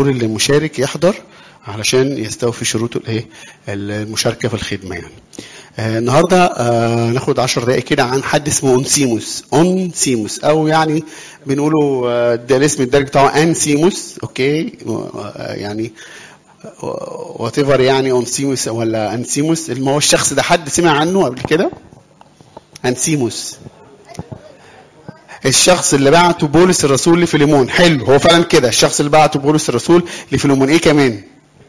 ضروري اللي المشارك يحضر علشان يستوفي شروط الايه المشاركه في الخدمه يعني آه النهارده آه ناخد 10 دقائق كده عن حد اسمه اونسيموس اونسيموس او يعني بنقوله آه ده الاسم الدارج بتاعه انسيموس اوكي آه يعني وات ايفر يعني اونسيموس ولا انسيموس ما هو الشخص ده حد سمع عنه قبل كده انسيموس الشخص اللي بعته بولس الرسول لفيليمون حلو هو فعلا كده الشخص اللي بعته بولس الرسول لفيليمون ايه كمان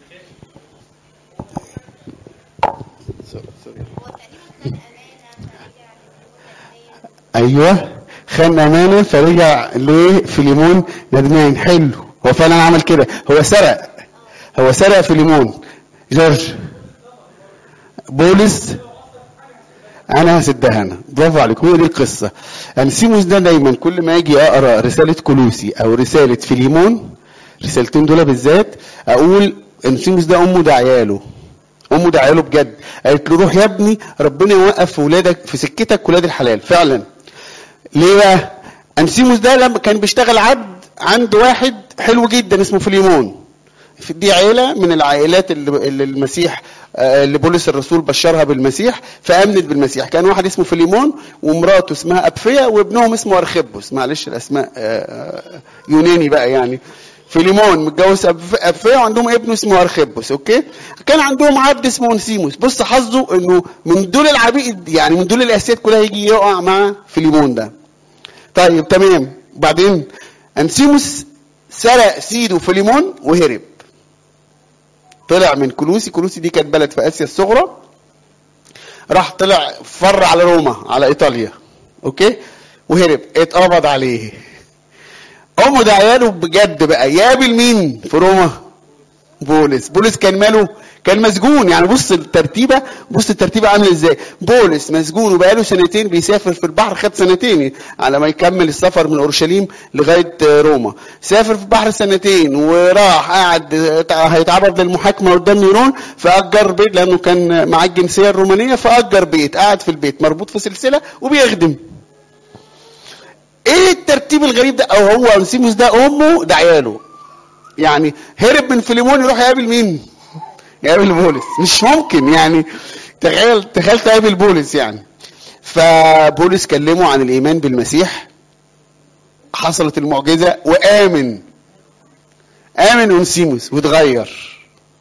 ايوه خان امانه فرجع لفيليمون ندمان حلو هو فعلا عمل كده هو سرق هو سرق فيليمون جورج بولس انا هسدها انا برافو عليك هو دي القصه انسيموس ده دايما كل ما اجي اقرا رساله كلوسي او رساله فيليمون رسالتين دول بالذات اقول انسيموس ده امه ده عياله امه ده عياله بجد قالت له روح يا ابني ربنا يوقف في ولادك في سكتك ولاد الحلال فعلا ليه بقى انسيموس ده لما كان بيشتغل عبد عند واحد حلو جدا اسمه فيليمون دي عيلة من العائلات اللي اللي المسيح اللي بولس الرسول بشرها بالمسيح فآمنت بالمسيح كان واحد اسمه فيليمون ومراته اسمها أبفيا وابنهم اسمه أرخبوس معلش الأسماء يوناني بقى يعني فيليمون متجوز أبفيا وعندهم ابن اسمه أرخبوس أوكي كان عندهم عبد اسمه أنسيموس بص حظه إنه من دول العبيد يعني من دول الأسياد كلها يجي يقع مع فيليمون ده طيب تمام بعدين أنسيموس سرق سيده فيليمون وهرب طلع من كلوسي كلوسي دي كانت بلد في اسيا الصغرى راح طلع فر على روما على ايطاليا اوكي وهرب اتقبض عليه امه ده عياله بجد بقى يقابل مين في روما بولس بولس كان ماله كان مسجون يعني بص الترتيبه بص الترتيبه عامله ازاي بولس مسجون وبقاله سنتين بيسافر في البحر خد سنتين على ما يكمل السفر من اورشليم لغايه روما سافر في البحر سنتين وراح قعد هيتعرض للمحاكمه قدام نيرون فاجر بيت لانه كان معاه الجنسيه الرومانيه فاجر بيت قعد في البيت مربوط في سلسله وبيخدم ايه الترتيب الغريب ده او هو انسيموس ده امه ده عياله يعني هرب من فيليمون يروح يقابل مين يقابل بولس مش ممكن يعني تخيل تخيل تقابل بولس يعني فبولس كلمه عن الايمان بالمسيح حصلت المعجزه وامن امن انسيموس واتغير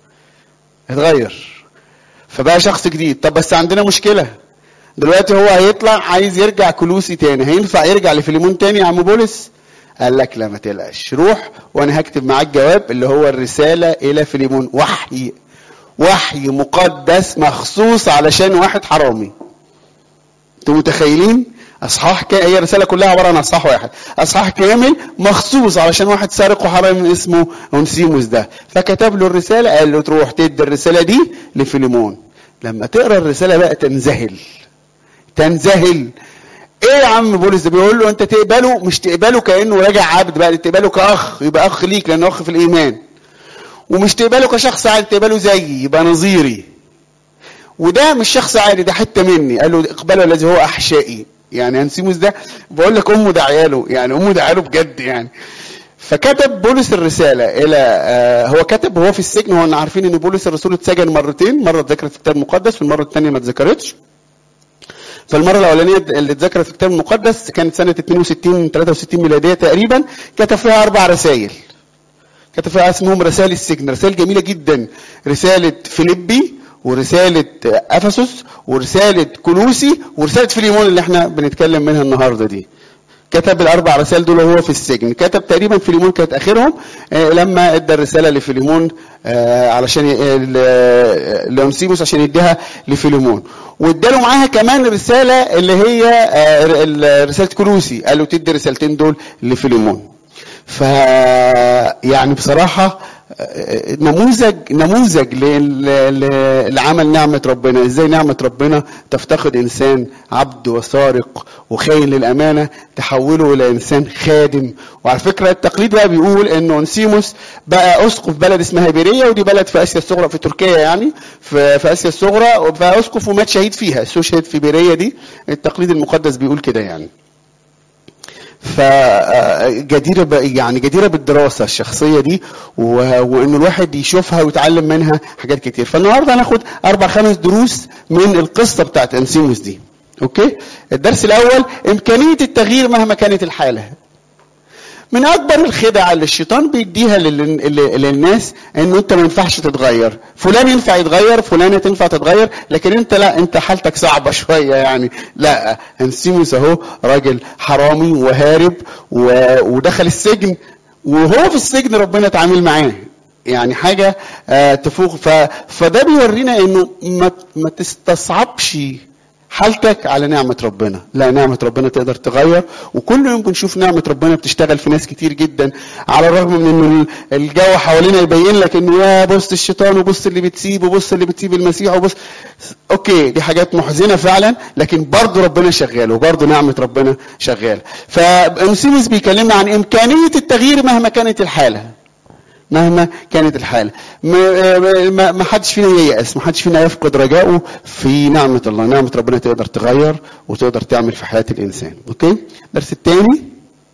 اتغير فبقى شخص جديد طب بس عندنا مشكله دلوقتي هو هيطلع عايز يرجع كلوسي تاني هينفع يرجع لفيليمون تاني يا عم بولس قال لك لا ما تقلقش روح وانا هكتب معاك جواب اللي هو الرساله الى فيليمون وحي وحي مقدس مخصوص علشان واحد حرامي انتوا متخيلين اصحاح ك... هي الرساله كلها عباره عن اصحاح واحد اصحاح كامل مخصوص علشان واحد سارق وحرامي اسمه اونسيموس ده فكتب له الرساله قال له تروح تدي الرساله دي لفيليمون لما تقرا الرساله بقى تنذهل تنذهل ايه يا عم بولس ده بيقول له انت تقبله مش تقبله كانه راجع عبد بقى تقبله كاخ يبقى اخ ليك لانه اخ في الايمان ومش تقبله كشخص عادي تقبله زيي يبقى نظيري وده مش شخص عادي ده حته مني قال له اقبله الذي هو احشائي يعني انسيموس ده بقول لك امه ده عياله يعني امه ده عياله بجد يعني فكتب بولس الرسالة إلى آه هو كتب وهو في السجن هو عارفين إن بولس الرسول اتسجن مرتين مرة اتذكرت في الكتاب المقدس والمرة الثانية ما اتذكرتش فالمرة الأولانية اللي اتذكرت في الكتاب المقدس كانت سنة 62 63 ميلادية تقريبا كتب فيها أربع رسائل كتب فيها اسمهم رسائل السجن رسائل جميلة جدا رسالة فيليبي ورسالة أفسس ورسالة كلوسي ورسالة فيليمون اللي احنا بنتكلم منها النهاردة دي كتب الاربع رسائل دول وهو في السجن كتب تقريبا فيليمون كانت اخرهم آه لما ادى الرساله لفيليمون آه علشان لأنسيموس عشان يديها لفيليمون واداله معاها كمان رساله اللي هي آه رساله كلوسي قال له تدي رسالتين دول لفيليمون ف يعني بصراحه نموذج نموذج لعمل نعمة ربنا ازاي نعمة ربنا تفتقد انسان عبد وسارق وخاين للامانة تحوله الى انسان خادم وعلى فكرة التقليد بقى بيقول انه انسيموس بقى اسقف بلد اسمها هيبيرية ودي بلد في اسيا الصغرى في تركيا يعني في, في اسيا الصغرى وبقى اسقف ومات شهيد فيها استشهد في بيرية دي التقليد المقدس بيقول كده يعني فجديرة ب- يعني جديرة بالدراسة الشخصية دي و- وإن الواحد يشوفها ويتعلم منها حاجات كتير فالنهاردة هناخد أربع خمس دروس من القصة بتاعت أنسيموس دي أوكي الدرس الأول إمكانية التغيير مهما كانت الحالة من اكبر الخدع اللي الشيطان بيديها لل- لل- للناس انه انت ما ينفعش تتغير فلان ينفع يتغير فلانه تنفع تتغير لكن انت لا انت حالتك صعبه شويه يعني لا انسيموس اهو راجل حرامي وهارب و- ودخل السجن وهو في السجن ربنا اتعامل معاه يعني حاجه آه، تفوق ف... فده بيورينا انه ما ما تستصعبش حالتك على نعمة ربنا لا نعمة ربنا تقدر تغير وكل يوم بنشوف نعمة ربنا بتشتغل في ناس كتير جدا على الرغم من انه الجو حوالينا يبين لك انه يا بص الشيطان وبص اللي بتسيب وبص اللي بتسيب المسيح وبص اوكي دي حاجات محزنة فعلا لكن برضه ربنا شغال وبرضه نعمة ربنا شغال فانسيموس بيكلمنا عن امكانية التغيير مهما كانت الحالة مهما كانت الحالة ما, ما, ما حدش فينا ييأس ما حدش فينا يفقد رجائه في نعمة الله نعمة ربنا تقدر تغير وتقدر تعمل في حياة الإنسان أوكي الدرس الثاني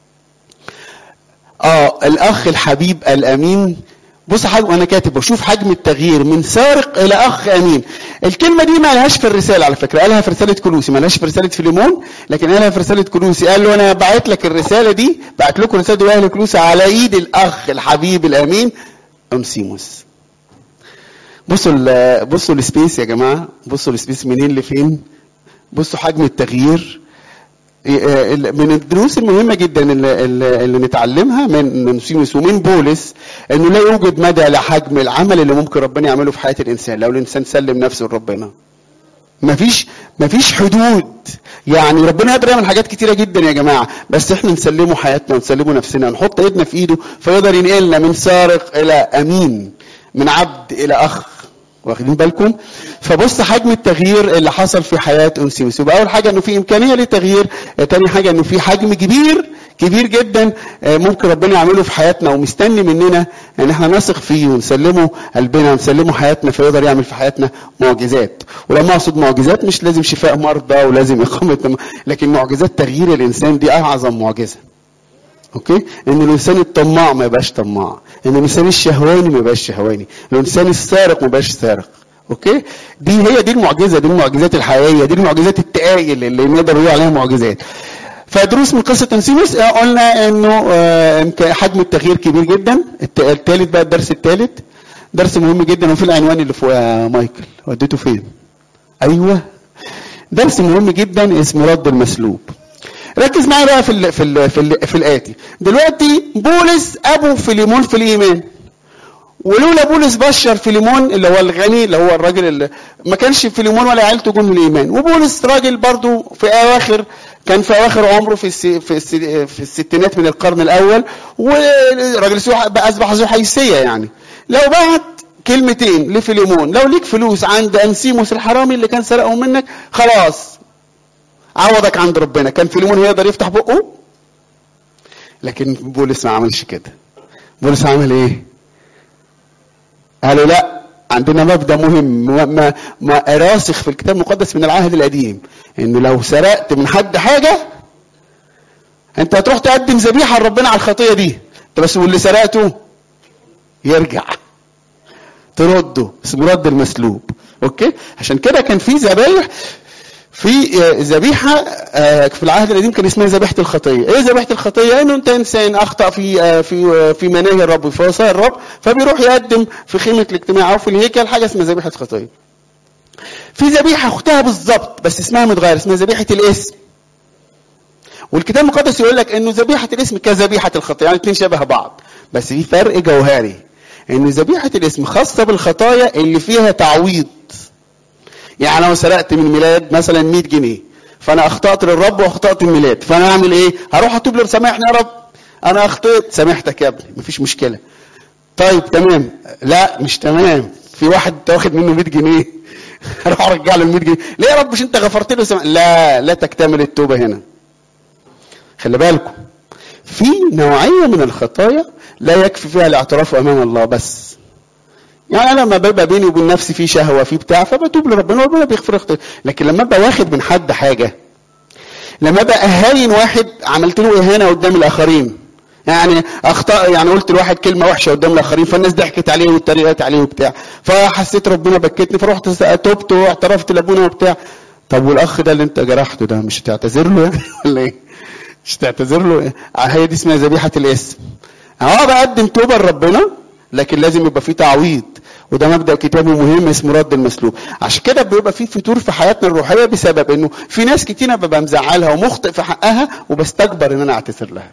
آه الأخ الحبيب الأمين بص حجم انا كاتب بشوف حجم التغيير من سارق الى اخ امين الكلمه دي ما لهاش في الرساله على فكره قالها في رساله كلوسي ما لهاش في رساله فيليمون لكن قالها في رساله كلوسي قال له انا بعت لك الرساله دي بعت لكم رساله دي اهل كلوسي على ايد الاخ الحبيب الامين امسيموس بصوا ال بصوا السبيس يا جماعه بصوا السبيس منين لفين بصوا حجم التغيير من الدروس المهمه جدا اللي, اللي نتعلمها من نسيموس ومن بولس انه لا يوجد مدى لحجم العمل اللي ممكن ربنا يعمله في حياه الانسان لو الانسان سلم نفسه لربنا مفيش مفيش حدود يعني ربنا يقدر يعمل حاجات كتيره جدا يا جماعه بس احنا نسلمه حياتنا ونسلمه نفسنا نحط ايدنا في ايده فيقدر ينقلنا من سارق الى امين من عبد الى اخ واخدين بالكم فبص حجم التغيير اللي حصل في حياه انسيموس يبقى اول حاجه انه في امكانيه للتغيير تاني حاجه انه في حجم كبير كبير جدا ممكن ربنا يعمله في حياتنا ومستني مننا ان احنا نثق فيه ونسلمه قلبنا ونسلمه حياتنا فيقدر يعمل في حياتنا معجزات ولما اقصد معجزات مش لازم شفاء مرضى ولازم اقامه لكن معجزات تغيير الانسان دي اعظم معجزه اوكي ان الانسان الطماع ما يبقاش طماع ان الانسان الشهواني ما يبقاش شهواني الانسان السارق ما يبقاش سارق اوكي دي هي دي المعجزه دي المعجزات الحقيقيه دي المعجزات التقايل اللي نقدر نقول عليها معجزات فدروس من قصه انسيموس قلنا انه حجم التغيير كبير جدا الثالث بقى الدرس الثالث درس مهم جدا وفي العنوان اللي فوق يا مايكل وديته فين ايوه درس مهم جدا اسمه رد المسلوب ركز معايا بقى في ال في ال في, ال في الاتي دلوقتي بولس ابو فيليمون في الايمان ولولا بولس بشر فيليمون اللي هو الغني اللي هو الراجل اللي ما كانش فيليمون ولا عيلته جم الايمان وبولس راجل برضو في اواخر كان في اواخر عمره في السي في السي في الستينات من القرن الاول وراجل اصبح ذو حيثيه يعني لو بعت كلمتين لفيليمون لو ليك فلوس عند انسيموس الحرامي اللي كان سرقهم منك خلاص عوضك عند ربنا كان فيليمون هيقدر يفتح بقه لكن بولس ما عملش كده بولس عمل ايه قالوا لا عندنا مبدا مهم ما, ما راسخ في الكتاب المقدس من العهد القديم انه لو سرقت من حد حاجه انت هتروح تقدم ذبيحه لربنا على الخطيه دي انت بس واللي سرقته يرجع ترده اسمه رد المسلوب اوكي عشان كده كان في ذبايح في ذبيحة في العهد القديم كان اسمها ذبيحة الخطية، إيه ذبيحة الخطية؟ إنه أنت إنسان أخطأ في في في مناهي الرب في وصايا الرب فبيروح يقدم في خيمة الاجتماع أو في الهيكل حاجة اسمها ذبيحة خطية. في ذبيحة أختها بالظبط بس اسمها متغير اسمها ذبيحة الاسم. والكتاب المقدس يقول لك إنه ذبيحة الاسم كذبيحة الخطية، يعني الاثنين شبه بعض، بس في فرق جوهري. إن ذبيحة الاسم خاصة بالخطايا اللي فيها تعويض. يعني لو سرقت من ميلاد مثلا 100 جنيه فانا اخطات للرب واخطات الميلاد فانا اعمل ايه هروح اتوب له سامحني يا رب انا اخطيت سامحتك يا ابني مفيش مشكله طيب تمام لا مش تمام في واحد واخد منه 100 جنيه اروح ارجع له ال 100 جنيه ليه يا رب مش انت غفرت له سمح... لا لا تكتمل التوبه هنا خلي بالكم في نوعيه من الخطايا لا يكفي فيها الاعتراف امام الله بس يعني انا لما بيبقى بيني وبين نفسي في شهوه في بتاع فبتوب لربنا وربنا بيغفر خطايا لكن لما ابقى واخد من حد حاجه لما ابقى اهين واحد عملت له اهانه قدام الاخرين يعني اخطا يعني قلت لواحد كلمه وحشه قدام الاخرين فالناس ضحكت عليه واتريقت عليه وبتاع فحسيت ربنا بكتني فرحت تبت واعترفت لابونا وبتاع طب والاخ ده اللي انت جرحته ده مش هتعتذر له يعني ولا ايه؟ مش هتعتذر له إيه؟ هي دي اسمها ذبيحه الاسم اه بقدم توبه لربنا لكن لازم يبقى في تعويض وده مبدا كتابي مهم اسمه رد المسلوب عشان كده بيبقى في فتور في حياتنا الروحيه بسبب انه في ناس كتير ببقى مزعلها ومخطئ في حقها وبستكبر ان انا اعتذر لها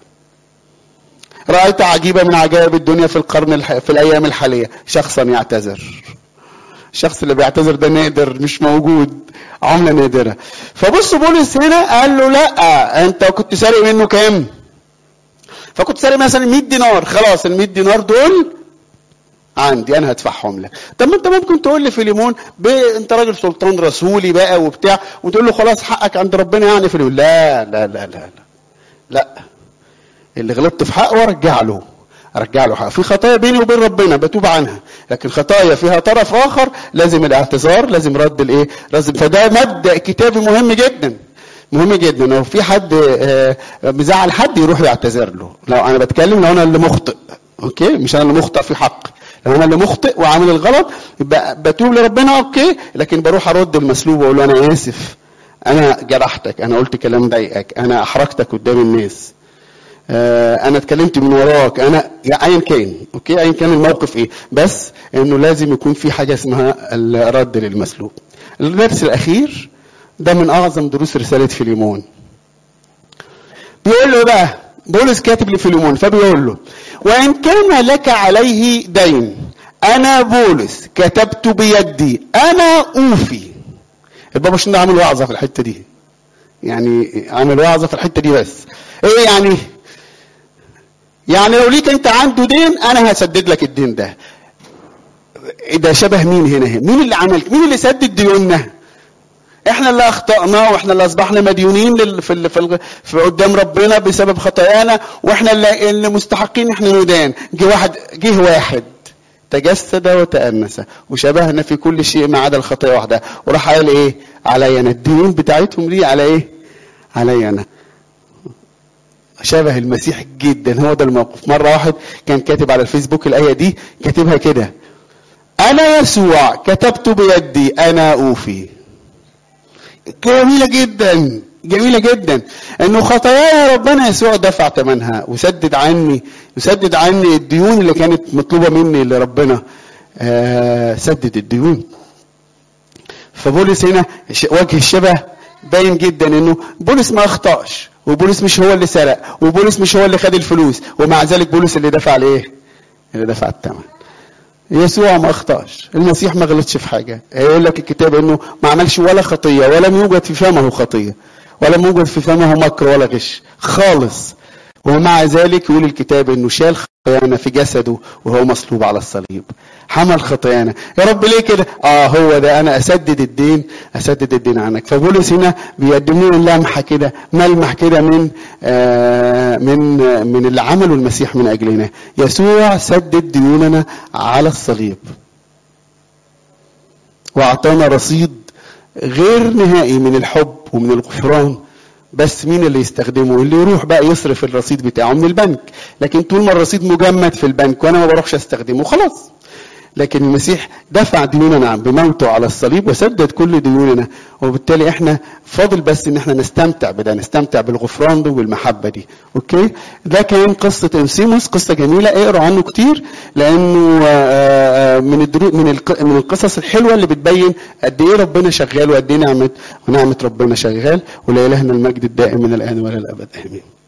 رايت عجيبه من عجائب الدنيا في القرن الح... في الايام الحاليه شخصا يعتذر الشخص اللي بيعتذر ده نادر مش موجود عمله نادره فبص بولس هنا قال له لا انت كنت سارق منه كام فكنت سارق مثلا 100 دينار خلاص ال 100 دينار دول عندي انا هدفعهم لك طب ما انت ممكن تقول لي فيليمون ب... انت راجل سلطان رسولي بقى وبتاع وتقول له خلاص حقك عند ربنا يعني فيليمون لا لا لا لا لا لا اللي غلطت في حقه ارجع له ارجع له حقه في خطايا بيني وبين ربنا بتوب عنها لكن خطايا فيها طرف اخر لازم الاعتذار لازم رد الايه لازم فده مبدا كتابي مهم جدا مهم جدا لو في حد مزعل حد يروح يعتذر له لو انا بتكلم لو انا اللي مخطئ اوكي مش انا اللي مخطئ في حق لو انا اللي مخطئ وعامل الغلط يبقى بتوب لربنا اوكي لكن بروح ارد المسلوب واقول له انا اسف انا جرحتك انا قلت كلام ضايقك انا احرجتك قدام الناس آه انا اتكلمت من وراك انا ايا كان اوكي ايا كان الموقف ايه بس انه لازم يكون في حاجه اسمها الرد للمسلوب الدرس الاخير ده من اعظم دروس رساله فيليمون بيقول له بقى بولس كاتب لفيليمون فبيقول له وان كان لك عليه دين انا بولس كتبت بيدي انا اوفي البابا شنو عامل وعظه في الحته دي يعني عامل وعظه في الحته دي بس ايه يعني يعني لو ليك انت عنده دين انا هسدد لك الدين ده ده شبه مين هنا مين اللي عمل مين اللي سدد ديوننا احنا اللي اخطانا واحنا اللي اصبحنا مديونين لل... في ال... في, ال... في قدام ربنا بسبب خطايانا واحنا اللي, اللي مستحقين احنا ندان جه واحد جه واحد تجسد وتأنس وشبهنا في كل شيء ما عدا الخطايا واحده وراح قال ايه عليا انا الديون بتاعتهم دي على ايه عليا انا شبه المسيح جدا هو ده الموقف مرة واحد كان كاتب على الفيسبوك الآية دي كاتبها كده أنا يسوع كتبت بيدي أنا أوفي جميلة جدا جميلة جدا انه خطاياي ربنا يسوع دفع ثمنها وسدد عني وسدد عني الديون اللي كانت مطلوبة مني لربنا آه سدد الديون فبولس هنا وجه الشبه باين جدا انه بولس ما اخطاش وبولس مش هو اللي سرق وبولس مش هو اللي خد الفلوس ومع ذلك بولس اللي دفع الايه اللي دفع الثمن يسوع ما اخطاش المسيح ما غلطش في حاجه يقول لك الكتاب انه ما عملش ولا خطيه ولم يوجد في فمه خطيه ولم يوجد في فمه مكر ولا غش خالص ومع ذلك يقول الكتاب انه شال خطايانا في جسده وهو مصلوب على الصليب حمل خطايانا يا رب ليه كده اه هو ده انا اسدد الدين اسدد الدين عنك فبولس هنا بيقدم لنا لمحه كده ملمح كده من آه من من اللي عمله المسيح من اجلنا يسوع سدد ديوننا على الصليب واعطانا رصيد غير نهائي من الحب ومن الغفران بس مين اللي يستخدمه اللي يروح بقى يصرف الرصيد بتاعه من البنك لكن طول ما الرصيد مجمد في البنك وانا ما بروحش استخدمه خلاص لكن المسيح دفع ديوننا بموته على الصليب وسدد كل ديوننا وبالتالي احنا فاضل بس ان احنا نستمتع بده نستمتع بالغفران ده والمحبه دي اوكي ده كان قصه انسيموس قصه جميله اقروا عنه كتير لانه من الدرو من من القصص الحلوه اللي بتبين قد ايه ربنا شغال وقد ايه نعمه ونعمه ربنا شغال ولالهنا المجد الدائم من الان والى الابد امين